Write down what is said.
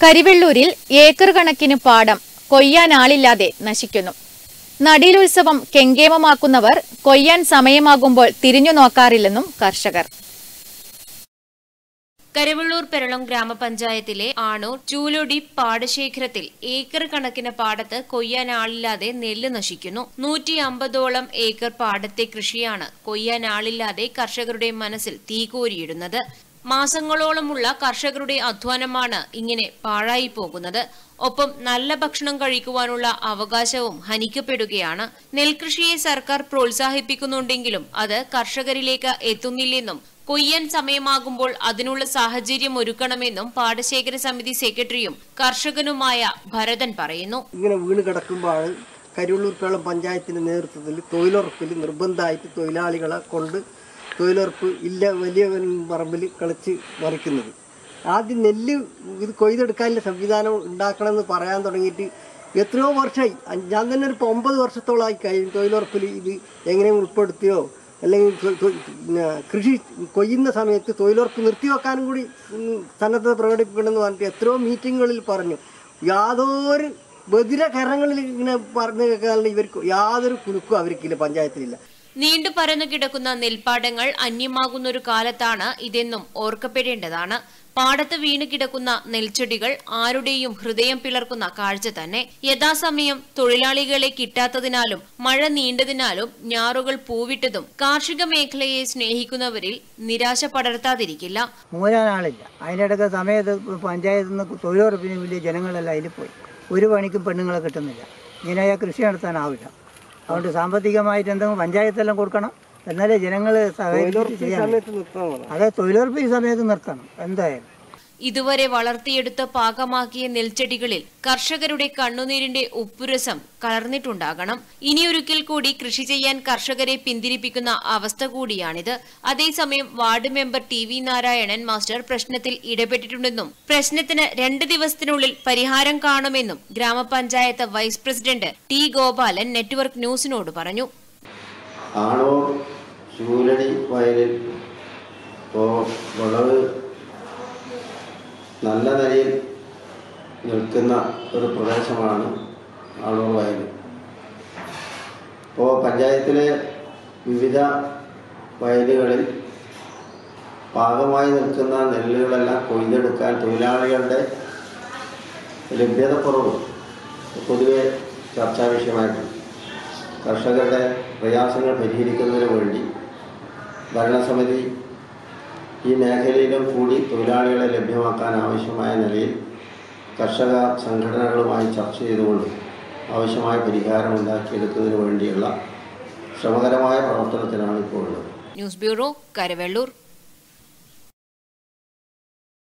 കരിവെള്ളൂരിൽ acre കണക്കിന് പാടം കൊയ്യാനാളില്ലാതെ നശിക്കുന്നു നടീലുത്സവം കെങ്കേമമാക്കുന്നവർ കൊയ്യാൻ സമയമാകുമ്പോൾ തിരിഞ്ഞു നോക്കാറില്ലെന്നും കർഷകർ കരുവള്ളൂർ പെരളം ഗ്രാമപഞ്ചായത്തിലെ ആണൂർ ചൂലൊടി പാടശേഖരത്തിൽ ഏക്കർ കണക്കിന് പാടത്ത് കൊയ്യാൻ ആളില്ലാതെ നെല്ല് നശിക്കുന്നു നൂറ്റി അമ്പതോളം ഏക്കർ പാടത്തെ കൃഷിയാണ് കൊയ്യാൻ ആളില്ലാതെ കർഷകരുടെ മനസ്സിൽ തീകോരിയിടുന്നത് മാസങ്ങളോളമുള്ള കർഷകരുടെ അധ്വാനമാണ് ഇങ്ങനെ പാഴായി പോകുന്നത് ഒപ്പം നല്ല ഭക്ഷണം കഴിക്കുവാനുള്ള അവകാശവും ഹനിക്കപ്പെടുകയാണ് നെൽകൃഷിയെ സർക്കാർ പ്രോത്സാഹിപ്പിക്കുന്നുണ്ടെങ്കിലും അത് കർഷകരിലേക്ക് എത്തുന്നില്ലെന്നും കൊയ്യാൻ സമയമാകുമ്പോൾ അതിനുള്ള സാഹചര്യം ഒരുക്കണമെന്നും പാടശേഖര സമിതി സെക്രട്ടറിയും കർഷകനുമായ ഭരതൻ പറയുന്നു ഇങ്ങനെ വീണ് കിടക്കുമ്പോഴാണ് കരുവള്ളൂർ പേളം പഞ്ചായത്തിന്റെ നേതൃത്വത്തിൽ തൊഴിലുറപ്പിൽ നിർബന്ധമായിട്ട് തൊഴിലാളികളെ കൊണ്ട് തൊഴിലുറപ്പ് ഇല്ല വലിയ പറമ്പിൽ കളിച്ച് മറിക്കുന്നത് ആദ്യം നെല്ല് ഇത് കൊയ്തെടുക്കാനുള്ള സംവിധാനം ഉണ്ടാക്കണമെന്ന് പറയാൻ തുടങ്ങിയിട്ട് എത്രയോ വർഷമായി അഞ്ച് ഞാൻ തന്നെ ഒരു ഇപ്പോൾ ഒമ്പത് വർഷത്തോളമായി കഴിഞ്ഞു തൊഴിലുറപ്പിൽ ഇത് എങ്ങനെ ഉൾപ്പെടുത്തിയോ അല്ലെങ്കിൽ തൊ- തൊ- പിന്നെ കൃഷി കൊയ്യുന്ന സമയത്ത് തൊഴിലുറപ്പ് നിർത്തിവെക്കാനും കൂടി ഉം, സന്നദ്ധത പ്രകടിപ്പിക്കണമെന്ന് പറഞ്ഞിട്ട് എത്രയോ മീറ്റിങ്ങുകളിൽ പറഞ്ഞു യാതൊരു ബദിര കരങ്ങളിൽ ഇങ്ങനെ പറഞ്ഞു കേൾക്കാനുള്ള ഇവർക്ക് യാതൊരു കുലുക്കും അവർക്കില്ല പഞ്ചായത്തിലില്ല നീണ്ടു പരന്നു കിടക്കുന്ന നെൽപ്പാടങ്ങൾ അന്യമാകുന്ന ഒരു കാലത്താണ് ഇതെന്നും ഓർക്കപ്പെടേണ്ടതാണ് പാടത്ത് വീണ് കിടക്കുന്ന നെൽച്ചെടികൾ ആരുടെയും ഹൃദയം പിളർക്കുന്ന കാഴ്ച തന്നെ യഥാസമയം തൊഴിലാളികളെ കിട്ടാത്തതിനാലും മഴ നീണ്ടതിനാലും ഞാറുകൾ പൂവിട്ടതും കാർഷിക മേഖലയെ സ്നേഹിക്കുന്നവരിൽ നിരാശ പടർത്താതിരിക്കില്ല മൂരാനാളില്ല അതിനിടയ്ക്ക് സമയത്ത് പഞ്ചായത്തിൽ നിന്ന് തൊഴിലുറപ്പിന് വലിയ ജനങ്ങളെല്ലാം അതിൽ പോയി ഒരു പണിക്കും പെണ്ണുങ്ങളെ കിട്ടുന്നില്ല ഇങ്ങനെ കൃഷി നടത്താനാവില്ല അതുകൊണ്ട് സാമ്പത്തികമായിട്ട് എന്തെങ്കിലും പഞ്ചായത്തെല്ലാം കൊടുക്കണം എന്നാലേ ജനങ്ങൾ സഹകരിച്ച് ചെയ്യാൻ സമയത്ത് നിർത്തണം അതെ തൊഴിലുറപ്പ് ഈ സമയത്ത് നിർത്തണം എന്തായാലും ഇതുവരെ വളർത്തിയെടുത്ത് പാകമാക്കിയ നെൽച്ചെടികളിൽ കർഷകരുടെ കണ്ണുനീരിന്റെ ഉപ്പുരസം കലർന്നിട്ടുണ്ടാകണം ഇനിയൊരിക്കൽ കൂടി കൃഷി ചെയ്യാൻ കർഷകരെ പിന്തിരിപ്പിക്കുന്ന അവസ്ഥ കൂടിയാണിത് അതേസമയം ward member T V Narayanan master പ്രശ്നത്തിൽ ഇടപെട്ടിട്ടുണ്ടെന്നും പ്രശ്നത്തിന് രണ്ട് ദിവസത്തിനുള്ളിൽ പരിഹാരം കാണുമെന്നും ഗ്രാമപഞ്ചായത്ത് vice president T Gopalan network ന്യൂസിനോട് പറഞ്ഞു ആണൂർ ചൂലടി വയലിൽ ഇപ്പോൾ വിളവ് നല്ല നിലയിൽ നിൽക്കുന്ന ഒരു പ്രദേശമാണ് ആണൂർ വയൽ ഇപ്പോൾ പഞ്ചായത്തിലെ വിവിധ വയലുകളിൽ പാകമായി നിൽക്കുന്ന നെല്ലുകളെല്ലാം കൊയ്തെടുക്കാൻ തൊഴിലാളികളുടെ ലഭ്യതക്കുറവ് പൊതുവെ ചർച്ചാ വിഷയമായിട്ടുണ്ട് കർഷകരുടെ പ്രയാസങ്ങൾ പരിഹരിക്കുന്നതിന് വേണ്ടി ഭരണസമിതി ഈ മേഖലയിലും കൂടി തൊഴിലാളികളെ ലഭ്യമാക്കാൻ ആവശ്യമായ നിലയിൽ കർഷക സംഘടനകളുമായി ചർച്ച ചെയ്തുകൊണ്ട് ആവശ്യമായ പരിഹാരം ഉണ്ടാക്കിയെടുക്കുന്നതിന് വേണ്ടിയുള്ള ശ്രമകരമായ പ്രവർത്തനത്തിലാണ് ഇപ്പോൾ ഉള്ളത് ന്യൂസ് ബ്യൂറോ കരവെള്ളൂർ